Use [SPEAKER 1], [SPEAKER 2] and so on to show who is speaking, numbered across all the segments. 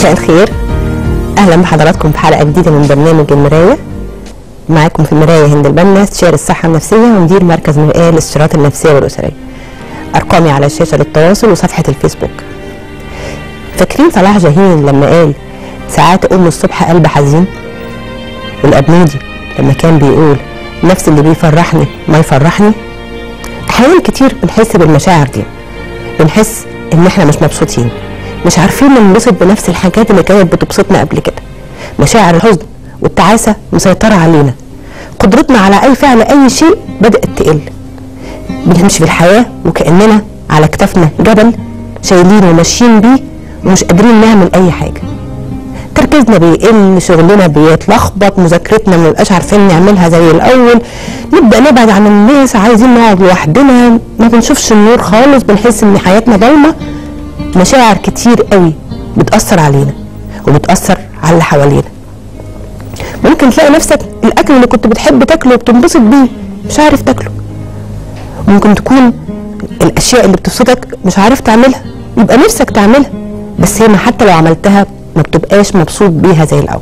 [SPEAKER 1] مساء الخير اهلا بحضراتكم في حلقه جديده من برنامج المرايه معاكم في المرايه هند البنا استشاري الصحه النفسيه ومدير مركز مرآة للاستشارات النفسيه والاسريه ارقامي على الشاشه للتواصل وصفحه الفيسبوك فاكرين صلاح جاهين لما قال ساعات اقوم الصبح قلب حزين والابنودي لما كان بيقول نفس اللي بيفرحني ما يفرحني احيانا كتير بنحس بالمشاعر دي بنحس ان احنا مش مبسوطين مش عارفين ننبسط بنفس الحاجات اللي كانت بتبسطنا قبل كده مشاعر الحزن والتعاسة مسيطرة علينا قدرتنا على أي فعل أي شيء بدأت تقل بنمشي في الحياة وكأننا على كتافنا جبل شايلينه وماشيين بيه ومش قادرين نعمل أي حاجة تركيزنا بيقل شغلنا بيتلخبط مذاكرتنا ما نبقاش عارفين نعملها زي الأول نبدأ نبعد عن الناس عايزين نقعد لوحدنا ما بنشوفش النور خالص بنحس إن حياتنا ضلمة مشاعر كتير قوي بتأثر علينا وبتأثر على اللي حوالينا ممكن تلاقي نفسك الأكل اللي كنت بتحب تاكله وبتنبسط بيه مش عارف تاكله ممكن تكون الأشياء اللي بتبسطك مش عارف تعملها يبقى نفسك تعملها بس هي ما حتى لو عملتها ما بتبقاش مبسوط بيها زي الأول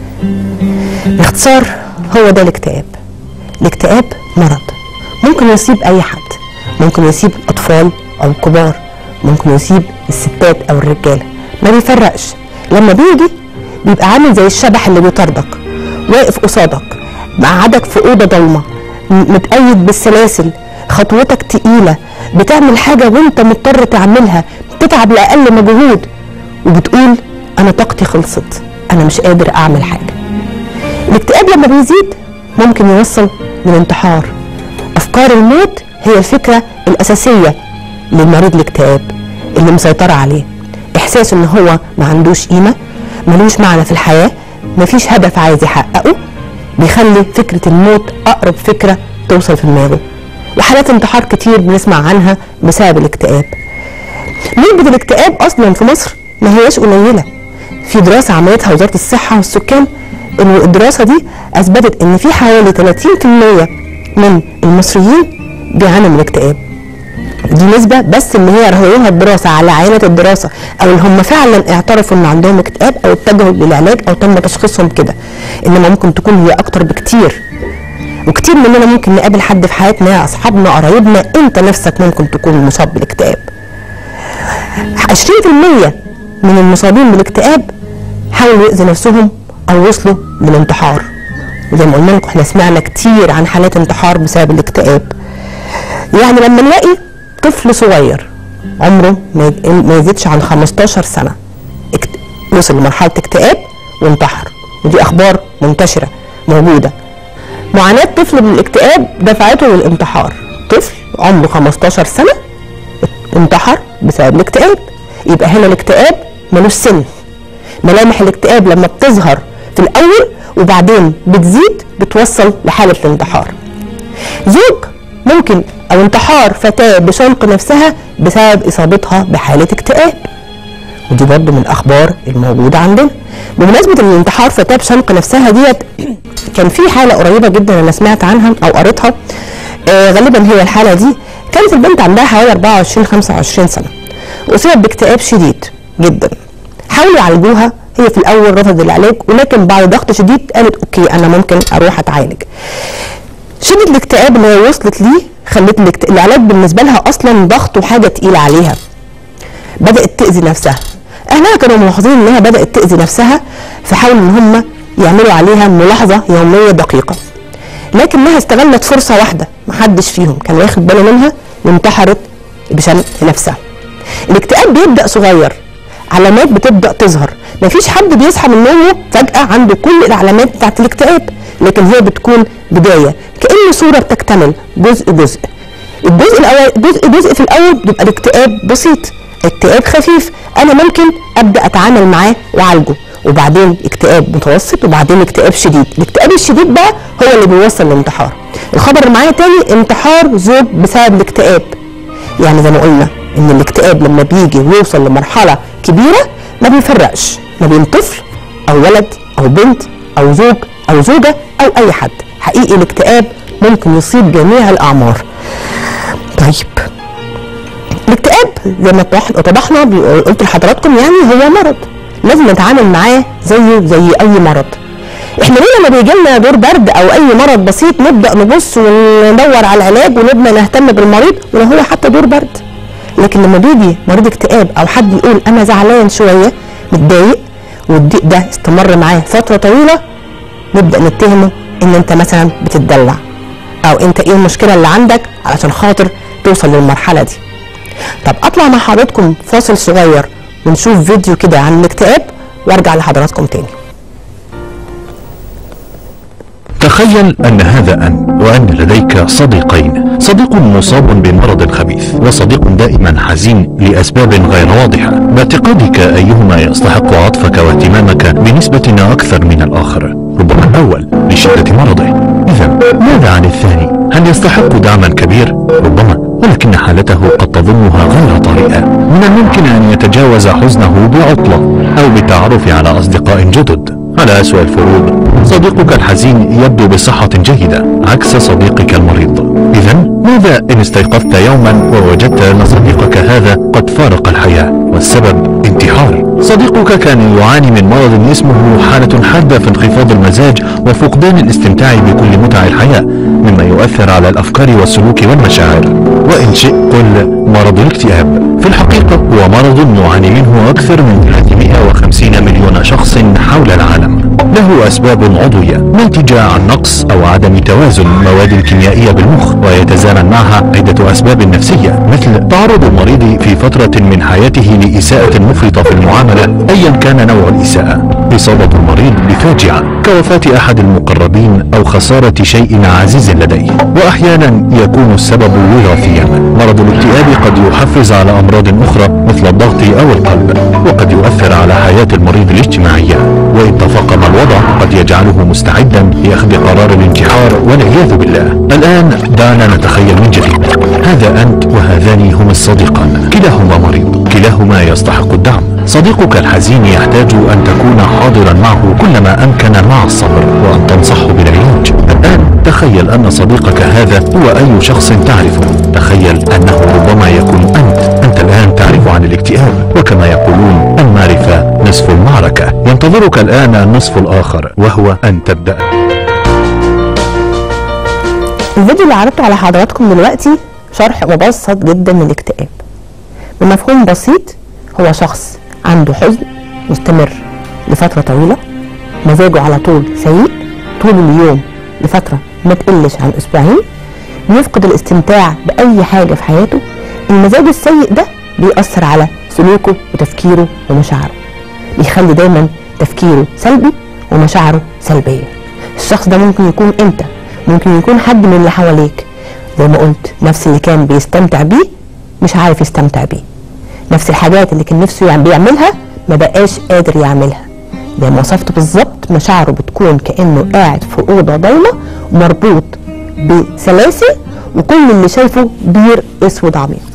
[SPEAKER 1] باختصار هو ده الاكتئاب الاكتئاب مرض ممكن يصيب أي حد ممكن يصيب أطفال أو كبار ممكن يصيب الستات او الرجاله ما بيفرقش لما بيجي بيبقى عامل زي الشبح اللي بيطاردك واقف قصادك مقعدك في اوضه ضلمه متقيد بالسلاسل خطوتك تقيله بتعمل حاجه وانت مضطر تعملها بتتعب لاقل مجهود وبتقول انا طاقتي خلصت انا مش قادر اعمل حاجه الاكتئاب لما بيزيد ممكن يوصل للانتحار افكار الموت هي الفكره الاساسيه للمريض الاكتئاب اللي مسيطرة عليه إحساس إن هو ما عندوش قيمة ملوش معنى في الحياة مفيش هدف عايز يحققه بيخلي فكرة الموت أقرب فكرة توصل في دماغه وحالات انتحار كتير بنسمع عنها بسبب الاكتئاب نسبة الاكتئاب أصلا في مصر ما هياش قليلة في دراسة عملتها وزارة الصحة والسكان الدراسة دي أثبتت إن في حوالي 30% من المصريين بيعانوا من الاكتئاب دي نسبة بس اللي هي رهنوها الدراسة على عينة الدراسة أو اللي هم فعلا اعترفوا إن عندهم اكتئاب أو اتجهوا للعلاج أو تم تشخيصهم كده إنما ممكن تكون هي أكتر بكتير وكتير مننا ممكن نقابل حد في حياتنا أصحابنا قرايبنا أنت نفسك ممكن تكون مصاب بالاكتئاب 20% من المصابين بالاكتئاب حاولوا يأذوا نفسهم أو وصلوا للانتحار وزي ما قلنا لكم احنا سمعنا كتير عن حالات انتحار بسبب الاكتئاب يعني لما نلاقي طفل صغير عمره ما يزيدش عن 15 سنة وصل لمرحلة اكتئاب وانتحر ودي أخبار منتشرة موجودة معاناة طفل بالاكتئاب دفعته للانتحار طفل عمره 15 سنة انتحر بسبب الاكتئاب يبقى هنا الاكتئاب ملوش سن ملامح الاكتئاب لما بتظهر في الأول وبعدين بتزيد بتوصل لحالة الانتحار زوج ممكن او انتحار فتاة بشنق نفسها بسبب اصابتها بحالة اكتئاب ودي برضو من الاخبار الموجودة عندنا بمناسبة ان انتحار فتاة بشنق نفسها ديت كان في حالة قريبة جدا انا سمعت عنها او قريتها آه غالبا هي الحالة دي كانت البنت عندها حوالي 24 25 سنة واصيبت باكتئاب شديد جدا حاولوا يعالجوها هي في الاول رفضت العلاج ولكن بعد ضغط شديد قالت اوكي انا ممكن اروح اتعالج شدة الاكتئاب اللي هي وصلت ليه خلت الاكت... العلاج بالنسبة لها أصلا ضغط وحاجة تقيلة عليها بدأت تأذي نفسها أهلها كانوا ملاحظين إنها بدأت تأذي نفسها فحاولوا إن هم يعملوا عليها ملاحظة يومية دقيقة لكنها استغلت فرصة واحدة محدش فيهم كان واخد باله منها وانتحرت بشنق نفسها الاكتئاب بيبدأ صغير علامات بتبدأ تظهر مفيش حد بيصحى من نومه فجأة عنده كل العلامات بتاعت الاكتئاب لكن هي بتكون بداية كأن صورة بتكتمل جزء جزء الجزء الأول جزء جزء في الأول بيبقى الاكتئاب بسيط اكتئاب خفيف أنا ممكن أبدأ أتعامل معاه وأعالجه وبعدين اكتئاب متوسط وبعدين اكتئاب شديد الاكتئاب الشديد بقى هو اللي بيوصل للانتحار الخبر اللي معايا تاني انتحار زوج بسبب الاكتئاب يعني زي ما قلنا ان الاكتئاب لما بيجي ويوصل لمرحله كبيره ما بيفرقش ما بين طفل او ولد او بنت او زوج او زوجه او اي حد حقيقي الاكتئاب ممكن يصيب جميع الاعمار طيب الاكتئاب زي ما اتضحنا قلت لحضراتكم يعني هو مرض لازم نتعامل معاه زيه زي اي مرض احنا ليه لما بيجي لنا دور برد او اي مرض بسيط نبدا نبص وندور على العلاج ونبدا نهتم بالمريض ولو هو حتى دور برد لكن لما بيجي مريض اكتئاب او حد يقول انا زعلان شويه متضايق والضيق ده استمر معاه فتره طويله نبدا نتهمه ان انت مثلا بتتدلع او انت ايه المشكله اللي عندك علشان خاطر توصل للمرحله دي طب اطلع مع حضراتكم فاصل صغير ونشوف فيديو كده عن الاكتئاب وارجع لحضراتكم تاني
[SPEAKER 2] تخيل أن هذا أنت وأن لديك صديقين صديق مصاب بمرض خبيث وصديق دائما حزين لأسباب غير واضحة باعتقادك أيهما يستحق عطفك واهتمامك بنسبة أكثر من الآخر ربما الأول لشدة مرضه إذا ماذا عن الثاني هل يستحق دعما كبير ربما ولكن حالته قد تظنها غير طريقة من الممكن أن يتجاوز حزنه بعطلة أو بالتعرف على أصدقاء جدد على أسوأ الفروض صديقك الحزين يبدو بصحة جيدة عكس صديقك المريض إذا ماذا إن استيقظت يوما ووجدت أن صديقك هذا قد فارق الحياة والسبب انتحار صديقك كان يعاني من مرض اسمه حالة حادة في انخفاض المزاج وفقدان الاستمتاع بكل متع الحياة مما يؤثر على الأفكار والسلوك والمشاعر وإن شئ قل مرض الاكتئاب في الحقيقة هو مرض يعاني منه أكثر من 350 مليون شخص حول العالم له أسباب عضوية ناتجة عن نقص أو عدم توازن مواد كيميائية بالمخ ويتزامن معها عدة أسباب نفسية مثل تعرض المريض في فترة من حياته لإساءة مفرطة في المعاملة أيا كان نوع الإساءة إصابة المريض بفاجعة كوفاة أحد المقربين أو خسارة شيء عزيز لديه وأحيانا يكون السبب وراثيا مرض الاكتئاب قد يحفز على أمراض أخرى مثل الضغط أو القلب وقد يؤثر على حياة المريض الاجتماعية وإن تفاقم الوضع قد يجعله مستعدا لأخذ قرار الانتحار والعياذ بالله الآن دعنا نتخيل من جديد هذا أنت وهذان هما الصديقان كلاهما مريض كلاهما يستحق الدعم صديقك الحزين يحتاج أن تكون حاضرا معه كلما أمكن مع الصبر وأن تنصحه بالعلاج الآن تخيل أن صديقك هذا هو أي شخص تعرفه تخيل أنه ربما يكون أنت أنت الآن تعرف عن الاكتئاب وكما يقولون المعرفة نصف المعركة ينتظرك الآن النصف الآخر وهو أن تبدأ
[SPEAKER 1] الفيديو اللي عرضته على حضراتكم دلوقتي شرح مبسط جدا للاكتئاب بمفهوم بسيط هو شخص عنده حزن مستمر لفترة طويلة مزاجه على طول سيء طول اليوم لفترة ما تقلش عن أسبوعين بيفقد الاستمتاع بأي حاجة في حياته المزاج السيء ده بيأثر على سلوكه وتفكيره ومشاعره بيخلي دايما تفكيره سلبي ومشاعره سلبية الشخص ده ممكن يكون انت ممكن يكون حد من اللي حواليك زي ما قلت نفس اللي كان بيستمتع بيه مش عارف يستمتع بيه نفس الحاجات اللي كان نفسه يعني بيعملها ما بقاش قادر يعملها زي ما وصفت بالظبط مشاعره بتكون كانه قاعد في اوضه ضلمه مربوط بسلاسل وكل اللي شايفه بير اسود عميق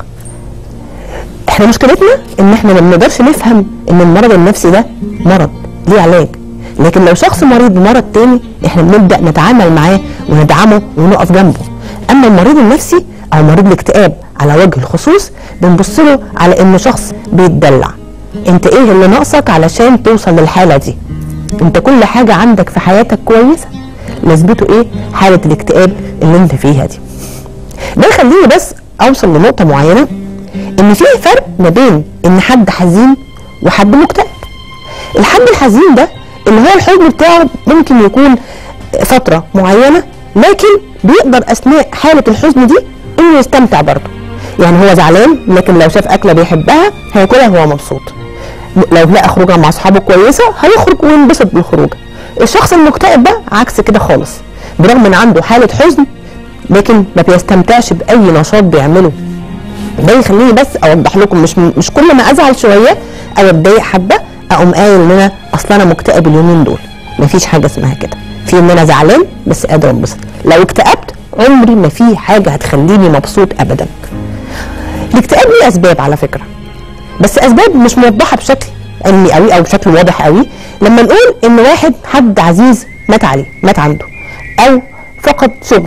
[SPEAKER 1] احنا مشكلتنا ان احنا ما بنقدرش نفهم ان المرض النفسي ده مرض ليه علاج لكن لو شخص مريض بمرض تاني احنا بنبدا نتعامل معاه وندعمه ونقف جنبه اما المريض النفسي او مريض الاكتئاب على وجه الخصوص بنبص له على انه شخص بيتدلع انت ايه اللي ناقصك علشان توصل للحاله دي انت كل حاجه عندك في حياتك كويسه لازمته ايه حاله الاكتئاب اللي انت فيها دي ده يخليني بس اوصل لنقطه معينه ان في فرق ما بين ان حد حزين وحد مكتئب الحد الحزين ده اللي هو الحزن بتاعه ممكن يكون فتره معينه لكن بيقدر اثناء حاله الحزن دي انه يستمتع برضه يعني هو زعلان لكن لو شاف اكله بيحبها هياكلها وهو مبسوط لو لقى خروجه مع اصحابه كويسه هيخرج وينبسط بالخروجه الشخص المكتئب ده عكس كده خالص برغم ان عنده حاله حزن لكن ما بيستمتعش باي نشاط بيعمله ده يخليني بس اوضح لكم مش مش كل ما ازعل شويه او اتضايق حبه اقوم قايل ان انا اصل انا مكتئب اليومين دول مفيش حاجه اسمها كده في ان انا زعلان بس قادر انبسط لو اكتئبت عمري ما في حاجه هتخليني مبسوط ابدا الاكتئاب ليه اسباب على فكره بس اسباب مش موضحه بشكل علمي قوي او بشكل واضح قوي لما نقول ان واحد حد عزيز مات عليه مات عنده او فقد شغل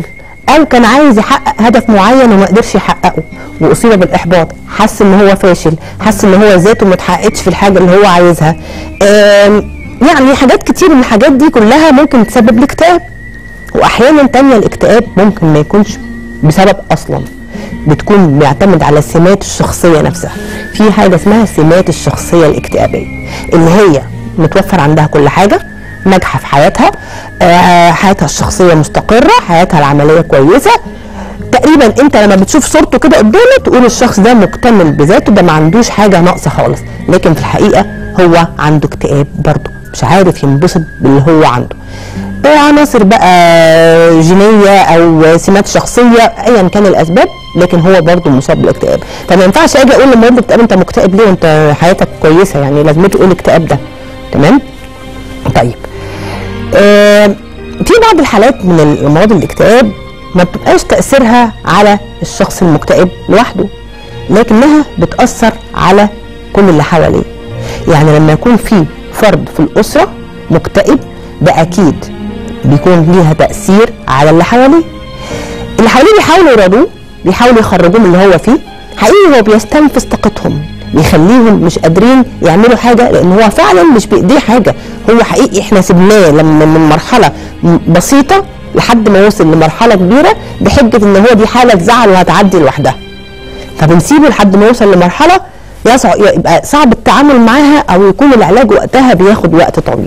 [SPEAKER 1] او كان عايز يحقق هدف معين وما قدرش يحققه واصيب بالاحباط حس ان هو فاشل حس ان هو ذاته ما اتحققتش في الحاجه اللي هو عايزها آم، يعني حاجات كتير من الحاجات دي كلها ممكن تسبب الاكتئاب واحيانا تانية الاكتئاب ممكن ما يكونش بسبب اصلا بتكون بيعتمد على السمات الشخصيه نفسها في حاجه اسمها السمات الشخصيه الاكتئابيه اللي هي متوفر عندها كل حاجه ناجحه في حياتها آه، حياتها الشخصيه مستقره حياتها العمليه كويسه تقريبا انت لما بتشوف صورته كده قدامك تقول الشخص ده مكتمل بذاته ده ما عندوش حاجه ناقصه خالص لكن في الحقيقه هو عنده اكتئاب برضه مش عارف ينبسط باللي هو عنده آه، عناصر بقى جينيه او سمات شخصيه ايا كان الاسباب لكن هو برضه مصاب بالاكتئاب فما ينفعش اجي اقول لمريض الاكتئاب انت مكتئب ليه وانت حياتك كويسه يعني لازمته ايه الاكتئاب ده تمام طيب آه في بعض الحالات من الامراض الاكتئاب ما بتبقاش تاثيرها على الشخص المكتئب لوحده لكنها بتاثر على كل اللي حواليه يعني لما يكون في فرد في الاسره مكتئب ده اكيد بيكون ليها تاثير على اللي حواليه اللي حواليه بيحاولوا يرادوه بيحاولوا يخرجوه من اللي هو فيه حقيقي هو بيستنفذ طاقتهم بيخليهم مش قادرين يعملوا حاجه لان هو فعلا مش بايديه حاجه هو حقيقي احنا سيبناه لما من مرحله م- بسيطه لحد ما وصل لمرحله كبيره بحجه ان هو دي حاله زعل وهتعدي لوحدها فبنسيبه لحد ما يوصل لمرحله يصع- يبقى صعب التعامل معاها او يكون العلاج وقتها بياخد وقت طويل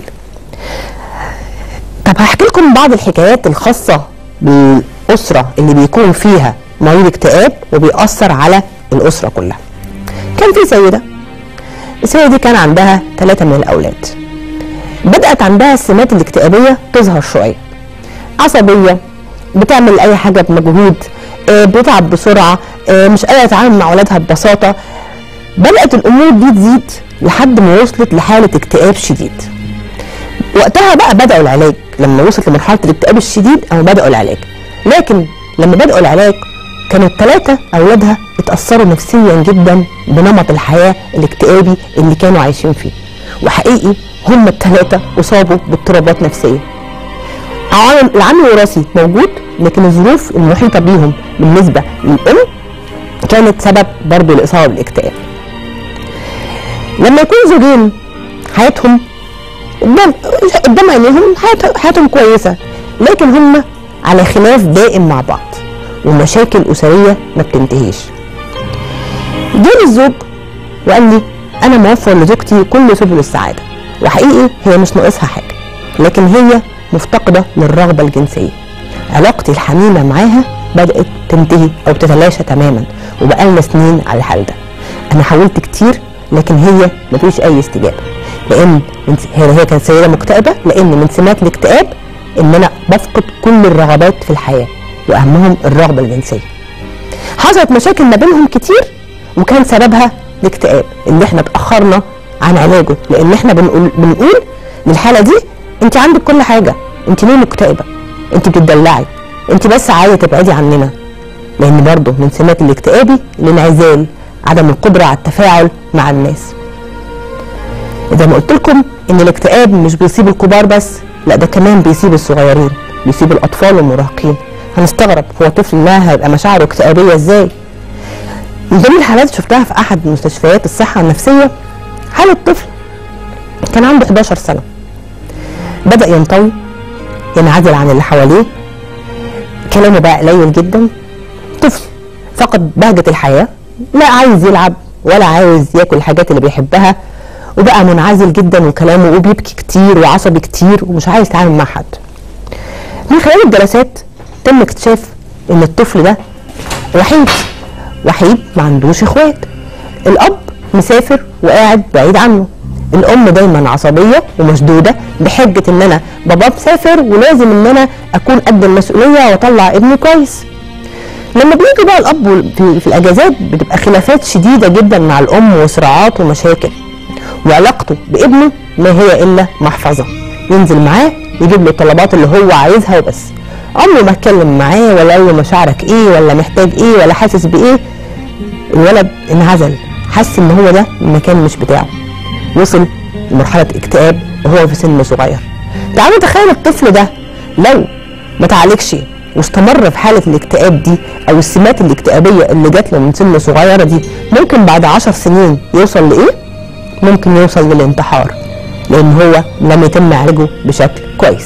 [SPEAKER 1] طب هحكي لكم بعض الحكايات الخاصة بالأسرة اللي بيكون فيها مريض اكتئاب وبيأثر على الأسرة كلها كان في سيدة السيدة دي كان عندها ثلاثة من الأولاد بدأت عندها السمات الاكتئابية تظهر شوية عصبية بتعمل أي حاجة بمجهود آه، بتتعب بسرعة آه، مش قادرة تتعامل مع أولادها ببساطة بدأت الأمور دي تزيد لحد ما وصلت لحالة اكتئاب شديد وقتها بقى بدأوا العلاج لما وصلت لمرحلة الاكتئاب الشديد أو بدأوا العلاج لكن لما بدأوا العلاج كانوا الثلاثة أولادها اتأثروا نفسيا جدا بنمط الحياة الاكتئابي اللي كانوا عايشين فيه وحقيقي هم الثلاثة أصابوا باضطرابات نفسية عوامل العامل الوراثي موجود لكن الظروف المحيطة بيهم بالنسبة للأم كانت سبب برضه الإصابة بالاكتئاب لما يكون زوجين حياتهم قدام قدام عينيهم حيات- حياتهم كويسه لكن هم على خلاف دائم مع بعض ومشاكل اسريه ما بتنتهيش جالي الزوج وقال لي انا موفر لزوجتي كل سبل السعاده وحقيقي هي مش ناقصها حاجه لكن هي مفتقده للرغبه الجنسيه علاقتي الحميمه معاها بدات تنتهي او تتلاشى تماما وبقالنا سنين على الحال ده انا حاولت كتير لكن هي مفيش اي استجابه لان من هي هي كانت سيده مكتئبه لان من سمات الاكتئاب ان انا بفقد كل الرغبات في الحياه واهمهم الرغبه الجنسيه حصلت مشاكل ما بينهم كتير وكان سببها الاكتئاب اللي احنا اتاخرنا عن علاجه لان احنا بنقول بنقول للحاله دي انت عندك كل حاجه انت ليه مكتئبه انت بتدلعي انت بس عايزه تبعدي عننا لان برضه من سمات الاكتئابي الانعزال عدم القدره على التفاعل مع الناس زي ما قلت لكم ان الاكتئاب مش بيصيب الكبار بس لا ده كمان بيصيب الصغيرين بيصيب الاطفال والمراهقين هنستغرب هو طفل ما هيبقى مشاعره اكتئابيه ازاي من ضمن الحالات اللي شفتها في احد مستشفيات الصحه النفسيه حاله طفل كان عنده 11 سنه بدا ينطوي ينعزل عن اللي حواليه كلامه بقى قليل جدا طفل فقد بهجه الحياه لا عايز يلعب ولا عايز ياكل الحاجات اللي بيحبها وبقى منعزل جدا وكلامه وبيبكي كتير وعصبي كتير ومش عايز يتعامل مع حد من خلال الدراسات تم اكتشاف ان الطفل ده وحيد وحيد ما عندوش اخوات الاب مسافر وقاعد بعيد عنه الام دايما عصبيه ومشدوده بحجه ان انا بابا مسافر ولازم ان انا اكون قد المسؤوليه واطلع ابني كويس لما بيجي بقى الاب وال- في, في الاجازات بتبقى خلافات شديده جدا مع الام وصراعات ومشاكل وعلاقته بابنه ما هي الا محفظه ينزل معاه يجيب له الطلبات اللي هو عايزها وبس عمره ما اتكلم معاه ولا قال له مشاعرك ايه ولا محتاج ايه ولا حاسس بايه الولد انعزل حس ان هو ده المكان مش بتاعه وصل لمرحله اكتئاب وهو في سن صغير تعالوا تخيل الطفل ده لو ما تعالجش واستمر في حاله الاكتئاب دي او السمات الاكتئابيه اللي جات له من سن صغيره دي ممكن بعد عشر سنين يوصل لايه؟ ممكن يوصل للانتحار لان هو لم يتم علاجه بشكل كويس.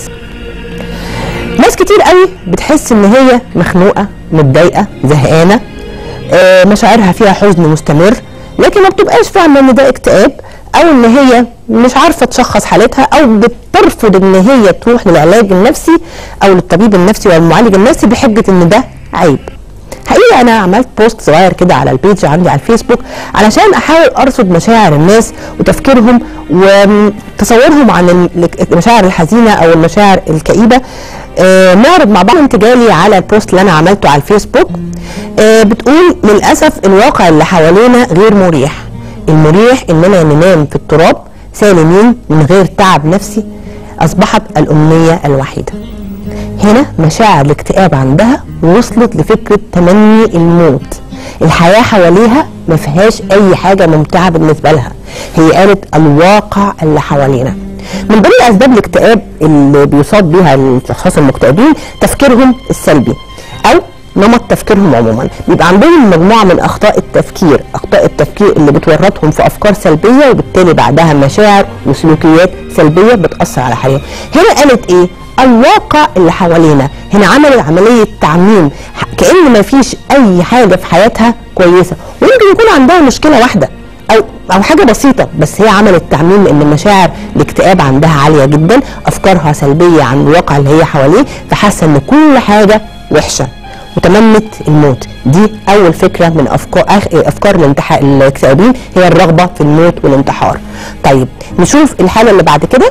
[SPEAKER 1] ناس كتير قوي بتحس ان هي مخنوقه متضايقه زهقانه آه، مشاعرها فيها حزن مستمر لكن ما بتبقاش فاهمه ان ده اكتئاب او ان هي مش عارفه تشخص حالتها او بترفض ان هي تروح للعلاج النفسي او للطبيب النفسي والمعالج النفسي بحجه ان ده عيب حقيقة أنا عملت بوست صغير كده على البيج عندي على الفيسبوك علشان أحاول أرصد مشاعر الناس وتفكيرهم وتصورهم عن المشاعر الحزينة أو المشاعر الكئيبة آه نعرض مع بعض انتجالي على البوست اللي أنا عملته على الفيسبوك آه بتقول للأسف الواقع اللي حوالينا غير مريح المريح إننا ننام في التراب سالمين من غير تعب نفسي أصبحت الأمنية الوحيدة هنا مشاعر الاكتئاب عندها وصلت لفكرة تمني الموت الحياة حواليها ما فيهاش أي حاجة ممتعة بالنسبة لها هي قالت الواقع اللي حوالينا من ضمن أسباب الاكتئاب اللي بيصاب بيها الأشخاص المكتئبين تفكيرهم السلبي أو نمط تفكيرهم عموما بيبقى عندهم مجموعه من اخطاء التفكير اخطاء التفكير اللي بتورطهم في افكار سلبيه وبالتالي بعدها مشاعر وسلوكيات سلبيه بتاثر على حياتهم هنا قالت ايه الواقع اللي حوالينا هنا عملت عمليه تعميم كان ما فيش اي حاجه في حياتها كويسه ويمكن يكون عندها مشكله واحده او او حاجه بسيطه بس هي عملت تعميم لان مشاعر الاكتئاب عندها عاليه جدا افكارها سلبيه عن الواقع اللي هي حواليه فحاسه ان كل حاجه وحشه وتمنت الموت دي اول فكره من افكار افكار الانتحار الاكتئابين هي الرغبه في الموت والانتحار طيب نشوف الحاله اللي بعد كده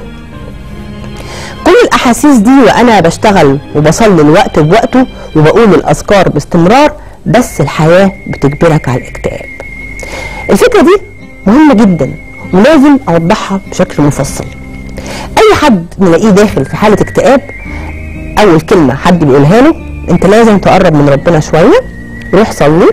[SPEAKER 1] كل الاحاسيس دي وانا بشتغل وبصلي الوقت بوقته وبقول الاذكار باستمرار بس الحياه بتجبرك على الاكتئاب الفكره دي مهمه جدا ولازم اوضحها بشكل مفصل اي حد نلاقيه داخل في حاله اكتئاب اول كلمه حد بيقولها له انت لازم تقرب من ربنا شويه روح صلي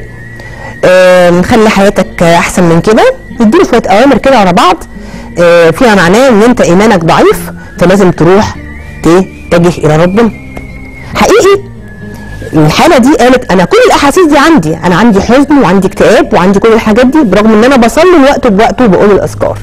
[SPEAKER 1] اه نخلي حياتك احسن من كده يديله شويه اوامر كده ورا بعض اه فيها معناه ان انت ايمانك ضعيف فلازم تروح تتجه الى ربنا حقيقي الحاله دي قالت انا كل الاحاسيس دي عندي انا عندي حزن وعندي اكتئاب وعندي كل الحاجات دي برغم ان انا بصلي الوقت بوقته وبقول الاذكار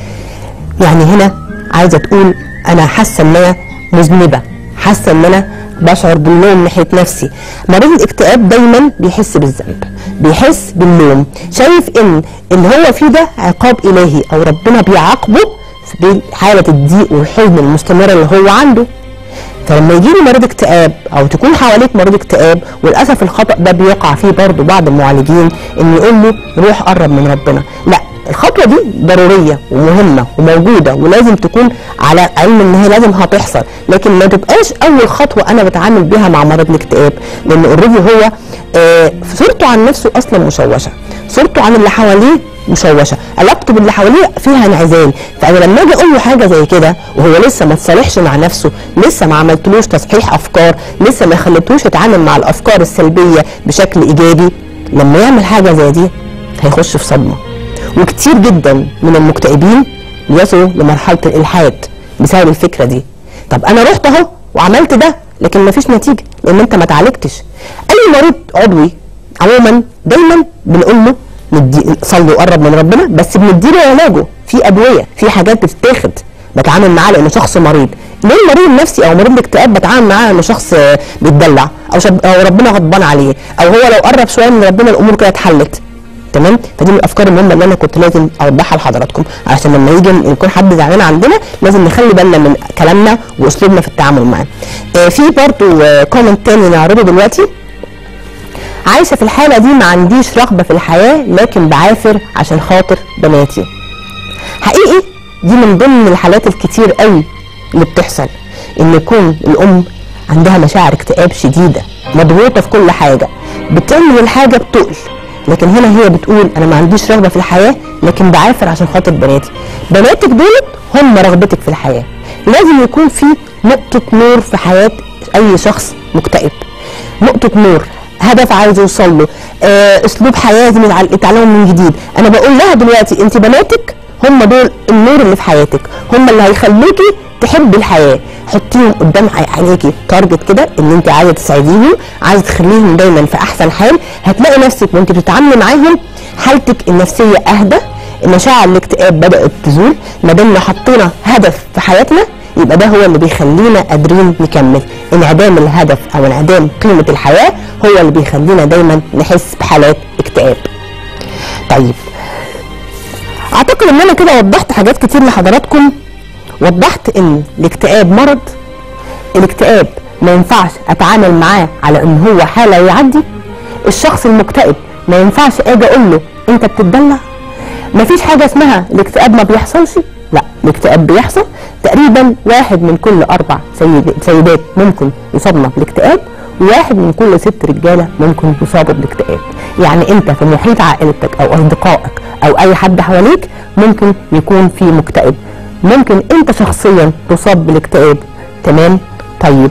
[SPEAKER 1] يعني هنا عايزه تقول انا حاسه ان انا مذنبه حاسه ان انا بشعر باللوم ناحيه نفسي مريض الاكتئاب دايما بيحس بالذنب بيحس باللوم شايف ان اللي هو فيه ده عقاب الهي او ربنا بيعاقبه في حاله الضيق والحزن المستمره اللي هو عنده فلما يجي لي مريض اكتئاب او تكون حواليك مريض اكتئاب وللاسف الخطا ده بيقع فيه برضه بعض المعالجين ان يقول له روح قرب من ربنا لا الخطوه دي ضروريه ومهمه وموجوده ولازم تكون على علم ان هي لازم هتحصل لكن ما تبقاش اول خطوه انا بتعامل بيها مع مريض الاكتئاب لان اوريدي هو آه صورته عن نفسه اصلا مشوشه صورته عن اللي حواليه مشوشه علاقته باللي حواليه فيها انعزال فانا لما اجي اقول له حاجه زي كده وهو لسه ما اتصالحش مع نفسه لسه ما عملتلوش تصحيح افكار لسه ما خليتوش يتعامل مع الافكار السلبيه بشكل ايجابي لما يعمل حاجه زي دي هيخش في صدمه وكتير جدا من المكتئبين بيصلوا لمرحله الالحاد بسبب الفكره دي طب انا رحت اهو وعملت ده لكن مفيش نتيجه لان انت ما اتعالجتش اي مريض عضوي عموما دايما بنقول له ندي صلي وقرب من ربنا بس بنديله علاجه في ادويه في حاجات بتتاخد بتعامل معاه لانه شخص مريض ليه المريض النفسي او مريض الاكتئاب بتعامل معاه انه شخص بيتدلع او, شب... أو ربنا غضبان عليه او هو لو قرب شويه من ربنا الامور كده اتحلت تمام فدي من الافكار المهمه اللي انا كنت لازم اوضحها لحضراتكم عشان لما يجي يكون حد زعلان عندنا لازم نخلي بالنا من كلامنا واسلوبنا في التعامل معاه آه في برضو آه كومنت تاني نعرضه دلوقتي عايشه في الحاله دي ما عنديش رغبه في الحياه لكن بعافر عشان خاطر بناتي حقيقي دي من ضمن الحالات الكتير قوي اللي بتحصل ان يكون الام عندها مشاعر اكتئاب شديده مضغوطه في كل حاجه بتعمل الحاجه بتقل لكن هنا هي بتقول انا ما عنديش رغبه في الحياه لكن بعافر عشان خاطر بناتي بناتك دولت هم رغبتك في الحياه لازم يكون في نقطه نور في حياه اي شخص مكتئب نقطه نور هدف عايز يوصل له آه اسلوب حياه لازم يتعلمه من جديد انا بقول لها دلوقتي انت بناتك هم دول النور اللي في حياتك هم اللي هيخلوكي تحب الحياه حطيهم قدام عينيكي تارجت كده ان انت عايزه تساعديهم عايزه تخليهم دايما في احسن حال هتلاقي نفسك وانت بتتعاملي معاهم حالتك النفسيه اهدى مشاعر الاكتئاب بدات تزول ما دامنا حطينا هدف في حياتنا يبقى ده هو اللي بيخلينا قادرين نكمل انعدام الهدف او انعدام قيمه الحياه هو اللي بيخلينا دايما نحس بحالات اكتئاب طيب اعتقد ان انا كده وضحت حاجات كتير لحضراتكم وضحت ان الاكتئاب مرض الاكتئاب ما ينفعش اتعامل معاه على ان هو حاله يعدي الشخص المكتئب ما ينفعش اجي اقول له انت بتتدلع مفيش حاجه اسمها الاكتئاب ما بيحصلش لا الاكتئاب بيحصل تقريبا واحد من كل اربع سيد سيدات ممكن يصابنا بالاكتئاب وواحد من كل ست رجاله ممكن يصابوا بالاكتئاب يعني انت في محيط عائلتك او اصدقائك او اي حد حواليك ممكن يكون في مكتئب ممكن انت شخصيا تصاب بالاكتئاب تمام طيب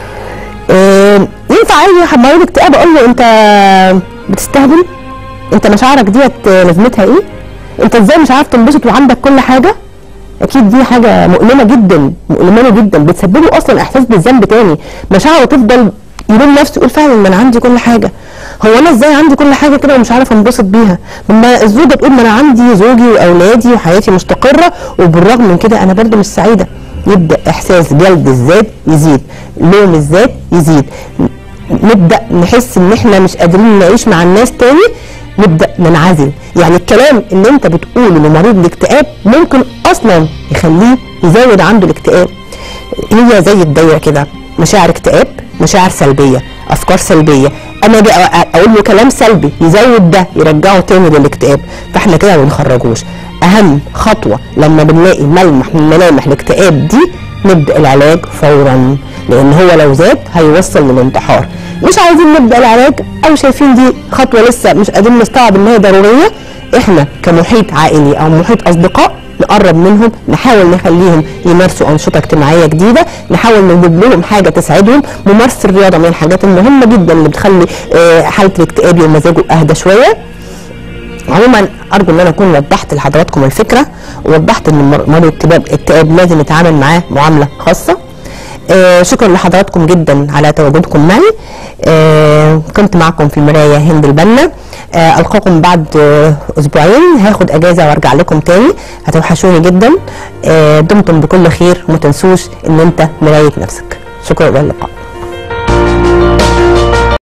[SPEAKER 1] آه ينفع اي مريض اكتئاب اقول له انت بتستهبل انت مشاعرك ديت لازمتها ايه انت ازاي مش عارف تنبسط وعندك كل حاجه اكيد دي حاجه مؤلمه جدا مؤلمه جدا بتسبب له اصلا احساس بالذنب تاني مشاعره تفضل يلوم نفسه يقول فعلا ما انا عندي كل حاجه هو انا ازاي عندي كل حاجه كده ومش عارف انبسط بيها لما الزوجه تقول ما انا عندي زوجي واولادي وحياتي مستقره وبالرغم من كده انا برضه مش سعيده يبدا احساس جلد الذات يزيد لوم الذات يزيد نبدا نحس ان احنا مش قادرين نعيش مع الناس تاني نبدا ننعزل يعني الكلام اللي انت بتقوله لمريض الاكتئاب ممكن اصلا يخليه يزود عنده الاكتئاب هي زي الدايره كده مشاعر اكتئاب مشاعر سلبيه افكار سلبيه انا اجي اقول له كلام سلبي يزود ده يرجعه تاني للاكتئاب فاحنا كده ما بنخرجوش اهم خطوه لما بنلاقي ملمح من ملامح الاكتئاب دي نبدا العلاج فورا لان هو لو زاد هيوصل للانتحار مش عايزين نبدا العلاج او شايفين دي خطوه لسه مش قادرين نستوعب ان هي ضروريه احنا كمحيط عائلي او محيط اصدقاء نقرب منهم نحاول نخليهم يمارسوا انشطه اجتماعيه جديده نحاول نجيب لهم حاجه تساعدهم ممارسه الرياضه من الحاجات المهمه جدا اللي بتخلي حاله الاكتئاب ومزاجه اهدى شويه عموما ارجو ان انا اكون وضحت لحضراتكم الفكره ووضحت ان مريض الاكتئاب الاكتئاب لازم نتعامل معاه معامله خاصه آه شكرا لحضراتكم جدا على تواجدكم معي آه كنت معكم في المرايه هند البنا آه القاكم بعد آه اسبوعين هاخد اجازه وارجع لكم تاني هتوحشوني جدا آه دمتم بكل خير وما تنسوش ان انت مرايه نفسك شكرا للقاء